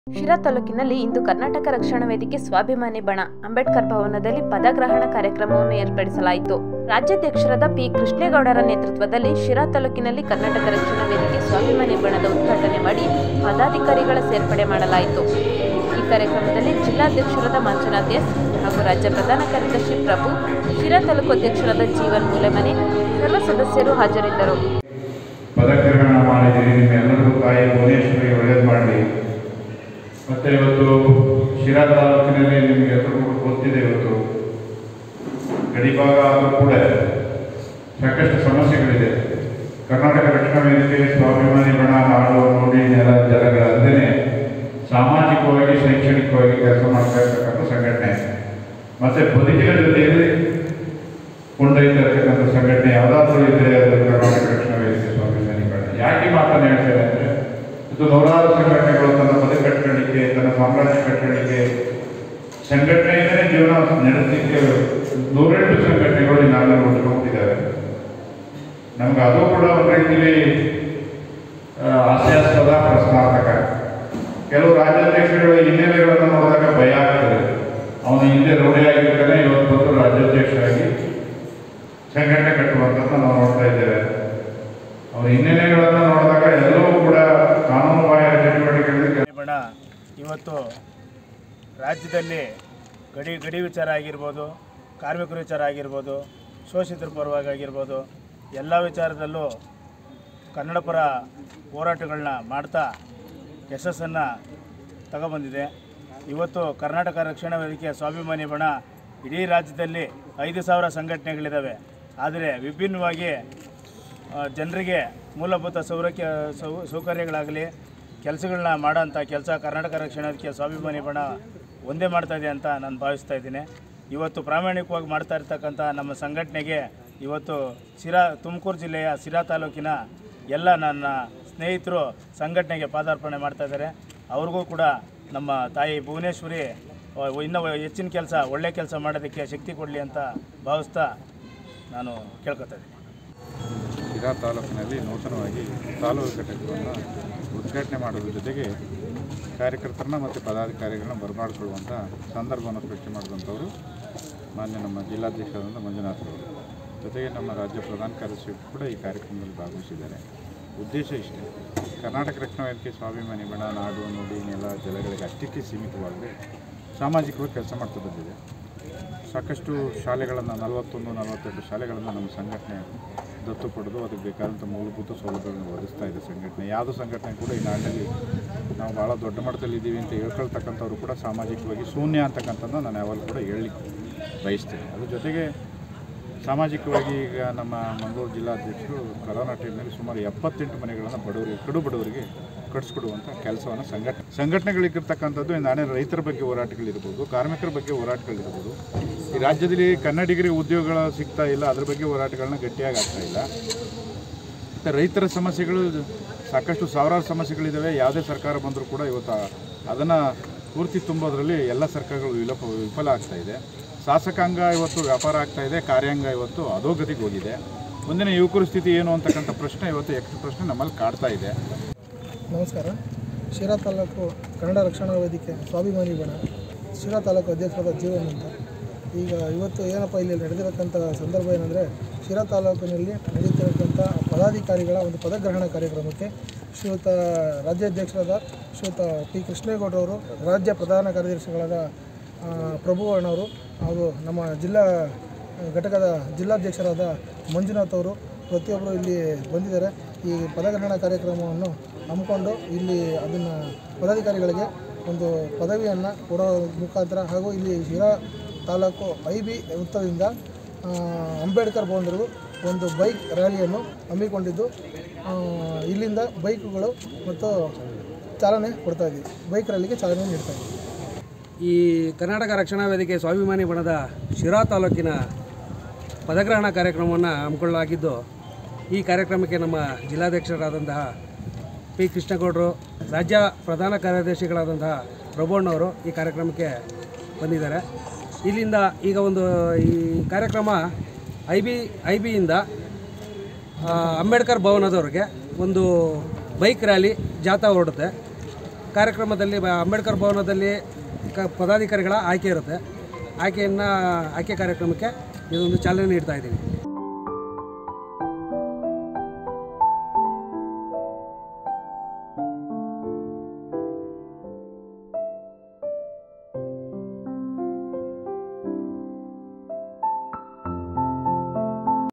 ಶಿರಾ ತಾಲೂಕಿನಲ್ಲಿ ಇಂದು ಕರ್ನಾಟಕ ರಕ್ಷಣಾ ವೇದಿಕೆ ಸ್ವಾಭಿಮಾನಿ ಬಣ ಅಂಬೇಡ್ಕರ್ ಭವನದಲ್ಲಿ ಪದಗ್ರಹಣ ಕಾರ್ಯಕ್ರಮವನ್ನು ಏರ್ಪಡಿಸಲಾಯಿತು ರಾಜ್ಯಾಧ್ಯಕ್ಷರಾದ ಪಿ ಕೃಷ್ಣೇಗೌಡರ ನೇತೃತ್ವದಲ್ಲಿ ಶಿರಾ ತಾಲೂಕಿನಲ್ಲಿ ಕರ್ನಾಟಕ ರಕ್ಷಣಾ ವೇದಿಕೆ ಸ್ವಾಭಿಮಾನಿ ಬಣದ ಉದ್ಘಾಟನೆ ಮಾಡಿ ಪದಾಧಿಕಾರಿಗಳ ಸೇರ್ಪಡೆ ಮಾಡಲಾಯಿತು ಈ ಕಾರ್ಯಕ್ರಮದಲ್ಲಿ ಜಿಲ್ಲಾಧ್ಯಕ್ಷರಾದ ಮಂಜುನಾಥ್ ಎಸ್ ಹಾಗೂ ರಾಜ್ಯ ಪ್ರಧಾನ ಕಾರ್ಯದರ್ಶಿ ಪ್ರಭು ಶಿರಾ ತಾಲೂಕು ಅಧ್ಯಕ್ಷರಾದ ಜೀವನ್ ಮೂಲೆಮನೆ ಸರ್ವ ಸದಸ್ಯರು ಹಾಜರಿದ್ದರು ಪದಗ್ರಹಣ ಮಾಡಿದ್ದೀರಿ ನಿಮ್ಮೆಲ್ಲರಿಗೂ ತಾಯಿ ಭುವನೇಶ್ವರಿ ಒಳ್ಳೇದು ಮಾಡಲಿ ಮತ್ತು ಇವತ್ತು ಶಿರಾ ತಾಲೂಕಿನಲ್ಲಿ ನಿಮಗೆ ಎಲ್ಲರಿಗೂ ಗೊತ್ತಿದೆ ಇವತ್ತು ಗಡಿಭಾಗ ಆದರೂ ಕೂಡ ಸಾಕಷ್ಟು ಸಮಸ್ಯೆಗಳಿದೆ ಕರ್ನಾಟಕ ರಕ್ಷಣಾ ವೇದಿಕೆ ಸ್ವಾಭಿಮಾನಿ ಬಣ ನಾಡು ನುಡಿ ನೆಲ ಜಲಗಳಲ್ಲದೆ ಸಾಮಾಜಿಕವಾಗಿ ಶೈಕ್ಷಣಿಕವಾಗಿ ಕೆಲಸ ಮಾಡ್ತಾ ಇರ್ತಕ್ಕಂಥ ಸಂಘಟನೆ ಮತ್ತು ಬದುಕಿನ ಜೊತೆಯಲ್ಲಿ ಕೊಂಡೊಯ್ತಾ ಇರ್ತಕ್ಕಂಥ ಸಂಘಟನೆ ಯಾವುದಾದ್ರೂ ಇದ್ರೆ ಅದು ಕರ್ನಾಟಕ ರಕ್ಷಣಾ ವೇದಿಕೆ ಸ್ವಾಭಿಮಾನಿ ಬಣ ಯಾಕೆ ಈ ಮಾತನ್ನು ಹೇಳ್ತೇನೆ ಅಂದರೆ ಇದು ನೂರಾರು ಸಂಘಟನೆಗಳು ತನ್ನ ಪದ ಕಟ್ಕೊಳ್ಳಿಕ್ಕೆ ತನ್ನ ಸಾಮ್ರಾಜ್ಯ ಕಟ್ಕೊಳ್ಳಿಕ್ಕೆ ಸಂಘಟನೆಯಿಂದಲೇ ಜೀವನ ನಡೆಸಲಿಕ್ಕೆ ನೂರೆಂಟು ಸಂಘಟನೆಗಳು ಈ ನಾಡಿನಲ್ಲಿ ಉಟ್ಕೊಂಡಿದ್ದಾವೆ ನಮ್ಗೆ ಅದು ಕೂಡ ಒಂದು ರೀತಿಯಲ್ಲಿ ಆ, ಹಾಸ್ಯಾಸ್ಪದ ಪ್ರಶ್ನಾರ್ಥಕ ಕೆಲವು ರಾಜ್ಯಾಧ್ಯಕ್ಷರುಗಳ ಹಿನ್ನೆಲೆಗಳನ್ನು ನೋಡಿದಾಗ ಭಯ ಆಗ್ತದೆ ಅವನು ಹಿಂದೆ ರೂಢಿಯಾಗಿರ್ತಾನೆ ಇವತ್ತು ಬಂದು ರಾಜ್ಯಾಧ್ಯಕ್ಷರಾಗಿ ಸಂಘಟನೆ ಕಟ್ಟುವಂಥದ್ದು ನಾವು ನೋಡ್ತಾ ಇದ್ದೇವೆ ಅವರ ಹಿನ್ನೆಲೆಗಳನ್ನು ನೋಡಿದಾಗ ಎಲ್ಲವೂ ಕೂಡ ಕಾನೂನುಬಾಹಿರ ಚಟುವಟಿಕೆಗಳಿಗೆ ಬಣ ಇವತ್ತು ರಾಜ್ಯದಲ್ಲಿ ಗಡಿ ಗಡಿ ವಿಚಾರ ಆಗಿರ್ಬೋದು ಕಾರ್ಮಿಕರ ವಿಚಾರ ಆಗಿರ್ಬೋದು ಶೋಷಿತರ ಪರವಾಗಿ ಆಗಿರ್ಬೋದು ಎಲ್ಲ ವಿಚಾರದಲ್ಲೂ ಕನ್ನಡ ಪರ ಹೋರಾಟಗಳನ್ನ ಮಾಡ್ತಾ ಯಶಸ್ಸನ್ನು ತಗೊಬಂದಿದೆ ಇವತ್ತು ಕರ್ನಾಟಕ ರಕ್ಷಣಾ ವೇದಿಕೆಯ ಸ್ವಾಭಿಮಾನಿ ಬಣ ಇಡೀ ರಾಜ್ಯದಲ್ಲಿ ಐದು ಸಾವಿರ ಸಂಘಟನೆಗಳಿದ್ದಾವೆ ಆದರೆ ವಿಭಿನ್ನವಾಗಿ ಆ, ಜನರಿಗೆ ಮೂಲಭೂತ ಸೌರಕ್ಯ ಸೌ ಸೌಕರ್ಯಗಳಾಗಲಿ ಕೆಲಸಗಳನ್ನ ಮಾಡೋಂಥ ಕೆಲಸ ಕರ್ನಾಟಕ ರಕ್ಷಣಾ ವೇದಿಕೆಯ ಸ್ವಾಭಿಮಾನಿ ಬಣ ಒಂದೇ ಮಾಡ್ತಾ ಇದೆ ಅಂತ ನಾನು ಭಾವಿಸ್ತಾ ಇದ್ದೀನಿ ಇವತ್ತು ಪ್ರಾಮಾಣಿಕವಾಗಿ ಮಾಡ್ತಾ ಇರ್ತಕ್ಕಂಥ ನಮ್ಮ ಸಂಘಟನೆಗೆ ಇವತ್ತು ಸಿರಾ ತುಮಕೂರು ಜಿಲ್ಲೆಯ ಸಿರಾ ತಾಲೂಕಿನ ಎಲ್ಲ ನನ್ನ ಸ್ನೇಹಿತರು ಸಂಘಟನೆಗೆ ಪಾದಾರ್ಪಣೆ ಮಾಡ್ತಾ ಇದ್ದಾರೆ ಅವ್ರಿಗೂ ಕೂಡ ನಮ್ಮ ತಾಯಿ ಭುವನೇಶ್ವರಿ ಆ, ಇನ್ನೂ ಹೆಚ್ಚಿನ ಕೆಲಸ ಒಳ್ಳೆ ಕೆಲಸ ಮಾಡೋದಕ್ಕೆ ಶಕ್ತಿ ಕೊಡಲಿ ಅಂತ ಭಾವಿಸ್ತಾ ನಾನು ಕೇಳ್ಕೊತಾ ಇದ್ದೀನಿ ಶಿರಾ ತಾಲೂಕಿನಲ್ಲಿ ನೂತನವಾಗಿ ತಾಲೂಕು ಘಟಕವನ್ನು ಉದ್ಘಾಟನೆ ಮಾಡುವುದರ ಜೊತೆಗೆ ಕಾರ್ಯಕರ್ತರನ್ನ ಮತ್ತು ಪದಾಧಿಕಾರಿಗಳನ್ನ ಬರಮಾಡಿಕೊಳ್ಳುವಂಥ ಸಂದರ್ಭವನ್ನು ಸೃಷ್ಟಿ ಮಾಡಿದಂಥವರು ಮಾನ್ಯ ನಮ್ಮ ಜಿಲ್ಲಾಧ್ಯಕ್ಷರಾದಂಥ ಮಂಜುನಾಥ್ ಅವರು ಜೊತೆಗೆ ನಮ್ಮ ರಾಜ್ಯ ಪ್ರಧಾನ ಕಾರ್ಯದರ್ಶಿ ಕೂಡ ಈ ಕಾರ್ಯಕ್ರಮದಲ್ಲಿ ಭಾಗವಹಿಸಿದ್ದಾರೆ ಉದ್ದೇಶ ಇಷ್ಟೇ ಕರ್ನಾಟಕ ರಕ್ಷಣಾ ವೇದಿಕೆ ಸ್ವಾಭಿಮಾನಿ ಬಣ ನಾಡು ನುಡಿ ನೆಲ ಜಲಗಳಿಗೆ ಅಷ್ಟಕ್ಕೆ ಸೀಮಿತವಾಗದೆ ಸಾಮಾಜಿಕವಾಗಿ ಕೆಲಸ ಮಾಡ್ತಾ ಬಂದಿದೆ ಸಾಕಷ್ಟು ಶಾಲೆಗಳನ್ನು ನಲವತ್ತೊಂದು ನಲವತ್ತೆರಡು ಶಾಲೆಗಳನ್ನು ನಮ್ಮ ಸಂಘಟನೆ ದತ್ತು ಪಡೆದು ಅದಕ್ಕೆ ಬೇಕಾದಂಥ ಮೂಲಭೂತ ಸೌಲಭ್ಯಗಳನ್ನು ಒದಗಿಸ್ತಾ ಇದೆ ಸಂಘಟನೆ ಯಾವುದೋ ಸಂಘಟನೆ ಕೂಡ ಈ ನಾಡಿನಲ್ಲಿ ನಾವು ಭಾಳ ದೊಡ್ಡ ಮಟ್ಟದಲ್ಲಿ ಇದ್ದೀವಿ ಅಂತ ಹೇಳ್ಕೊಳ್ತಕ್ಕಂಥವ್ರು ಕೂಡ ಸಾಮಾಜಿಕವಾಗಿ ಶೂನ್ಯ ಅಂತಕ್ಕಂಥದ್ದನ್ನ ನಾನು ಯಾವಾಗಲೂ ಕೂಡ ಹೇಳಲಿಕ್ಕೆ ಬಯಸ್ತೇನೆ ಅದ್ರ ಜೊತೆಗೆ ಸಾಮಾಜಿಕವಾಗಿ ಈಗ ನಮ್ಮ ಮಂಗಳೂರು ಜಿಲ್ಲಾಧ್ಯಕ್ಷರು ಕರೋನಾ ಟೈಮ್ನಲ್ಲಿ ಸುಮಾರು ಎಪ್ಪತ್ತೆಂಟು ಮನೆಗಳನ್ನು ಬಡವರಿಗೆ ಕಡು ಬಡವರಿಗೆ ಕಟ್ಸ್ಕೊಡುವಂಥ ಕೆಲಸವನ್ನು ಸಂಘಟನೆ ಸಂಘಟನೆಗಳಿಗಿರ್ತಕ್ಕಂಥದ್ದು ಈ ನಾನೇ ರೈತರ ಬಗ್ಗೆ ಹೋರಾಟಗಳಿರ್ಬೋದು ಕಾರ್ಮಿಕರ ಬಗ್ಗೆ ಹೋರಾಟಗಳಿರ್ಬೋದು ಈ ರಾಜ್ಯದಲ್ಲಿ ಕನ್ನಡಿಗರಿಗೆ ಉದ್ಯೋಗಗಳು ಸಿಗ್ತಾ ಇಲ್ಲ ಅದ್ರ ಬಗ್ಗೆ ಹೋರಾಟಗಳನ್ನ ಗಟ್ಟಿಯಾಗಿ ಆಗ್ತಾ ಇಲ್ಲ ಮತ್ತು ರೈತರ ಸಮಸ್ಯೆಗಳು ಸಾಕಷ್ಟು ಸಾವಿರಾರು ಸಮಸ್ಯೆಗಳಿದ್ದಾವೆ ಯಾವುದೇ ಸರ್ಕಾರ ಬಂದರೂ ಕೂಡ ಇವತ್ತು ಅದನ್ನು ಪೂರ್ತಿ ತುಂಬೋದ್ರಲ್ಲಿ ಎಲ್ಲ ಸರ್ಕಾರಗಳು ವಿಲೋಪ ವಿಫಲ ಆಗ್ತಾ ಇದೆ ಶಾಸಕಾಂಗ ಇವತ್ತು ವ್ಯಾಪಾರ ಆಗ್ತಾ ಇದೆ ಕಾರ್ಯಾಂಗ ಇವತ್ತು ಅಧೋಗತಿಗೆ ಹೋಗಿದೆ ಮುಂದಿನ ಯುವಕರ ಸ್ಥಿತಿ ಏನು ಅಂತಕ್ಕಂಥ ಪ್ರಶ್ನೆ ಇವತ್ತು ಯಕ್ಷ ಪ್ರಶ್ನೆ ನಮ್ಮಲ್ಲಿ ಕಾಡ್ತಾ ಇದೆ ನಮಸ್ಕಾರ ಶಿರಾ ತಾಲೂಕು ಕನ್ನಡ ರಕ್ಷಣಾ ವೇದಿಕೆ ಸ್ವಾಭಿಮಾನಿ ಬಣ ಶಿರಾ ತಾಲೂಕು ಅಧ್ಯಕ್ಷರಾದ ಜೀವನ್ ಅಂತ ಈಗ ಇವತ್ತು ಏನಪ್ಪ ಇಲ್ಲಿ ನಡೆದಿರತಕ್ಕಂಥ ಸಂದರ್ಭ ಏನಂದರೆ ಶಿರಾ ತಾಲೂಕಿನಲ್ಲಿ ನಡೀತಿರತಕ್ಕಂಥ ಪದಾಧಿಕಾರಿಗಳ ಒಂದು ಪದಗ್ರಹಣ ಕಾರ್ಯಕ್ರಮಕ್ಕೆ ಶ್ರೀಯುತ ರಾಜ್ಯಾಧ್ಯಕ್ಷರಾದ ಶ್ರೀಯುತ ಪಿ ಕೃಷ್ಣೇಗೌಡರವರು ರಾಜ್ಯ ಪ್ರಧಾನ ಕಾರ್ಯದರ್ಶಿಗಳಾದ ಆ, ಪ್ರಭು ಅಣ್ಣವರು ಹಾಗೂ ನಮ್ಮ ಜಿಲ್ಲಾ ಘಟಕದ ಜಿಲ್ಲಾಧ್ಯಕ್ಷರಾದ ಮಂಜುನಾಥ್ ಅವರು ಪ್ರತಿಯೊಬ್ಬರು ಇಲ್ಲಿ ಬಂದಿದ್ದಾರೆ ಈ ಪದಗ್ರಹಣ ಕಾರ್ಯಕ್ರಮವನ್ನು ಹಮ್ಮಿಕೊಂಡು ಇಲ್ಲಿ ಅದನ್ನು ಪದಾಧಿಕಾರಿಗಳಿಗೆ ಒಂದು ಪದವಿಯನ್ನು ಕೊಡೋ ಮುಖಾಂತರ ಹಾಗೂ ಇಲ್ಲಿ ಶಿರಾ ತಾಲೂಕು ಐ ಬಿ ವೃತ್ತದಿಂದ ಆ, ಅಂಬೇಡ್ಕರ್ ಭವನವರೆಗೂ ಒಂದು ಬೈಕ್ ರ್ಯಾಲಿಯನ್ನು ಹಮ್ಮಿಕೊಂಡಿದ್ದು ಆ, ಇಲ್ಲಿಂದ ಬೈಕುಗಳು ಮತ್ತು ಚಾಲನೆ ಕೊಡ್ತಾ ಇದ್ದೀವಿ ಬೈಕ್ ರ್ಯಾಲಿಗೆ ಚಾಲನೆ ನೀಡ್ತಾ ಇದ್ದೀವಿ ಈ ಕರ್ನಾಟಕ ರಕ್ಷಣಾ ವೇದಿಕೆ ಸ್ವಾಭಿಮಾನಿ ಬಣದ ಶಿರಾ ತಾಲೂಕಿನ ಪದಗ್ರಹಣ ಕಾರ್ಯಕ್ರಮವನ್ನು ಹಮ್ಮಿಕೊಳ್ಳಲಾಗಿದ್ದು ಈ ಕಾರ್ಯಕ್ರಮಕ್ಕೆ ನಮ್ಮ ಜಿಲ್ಲಾಧ್ಯಕ್ಷರಾದಂತಹ ಪಿ ಕೃಷ್ಣಗೌಡರು ರಾಜ್ಯ ಪ್ರಧಾನ ಕಾರ್ಯದರ್ಶಿಗಳಾದಂತಹ ಪ್ರಭುಣ್ಣವರು ಈ ಕಾರ್ಯಕ್ರಮಕ್ಕೆ ಬಂದಿದ್ದಾರೆ ಇಲ್ಲಿಂದ ಈಗ ಒಂದು ಈ ಕಾರ್ಯಕ್ರಮ ಐ ಬಿ ಐ ಬಿಯಿಂದ ಅಂಬೇಡ್ಕರ್ ಭವನದವರೆಗೆ ಒಂದು ಬೈಕ್ ರ್ಯಾಲಿ ಜಾಥಾ ಹೊರಡುತ್ತೆ ಕಾರ್ಯಕ್ರಮದಲ್ಲಿ ಬ- ಅಂಬೇಡ್ಕರ್ ಭವನದಲ್ಲಿ ಕ ಪದಾಧಿಕಾರಿಗಳ ಆಯ್ಕೆ ಇರುತ್ತೆ ಆಯ್ಕೆಯನ್ನು ಆಯ್ಕೆ ಕಾರ್ಯಕ್ರಮಕ್ಕೆ ಇದೊಂದು ಚಾಲನೆ ನೀಡ್ತಾ ಇದ್ದೀವಿ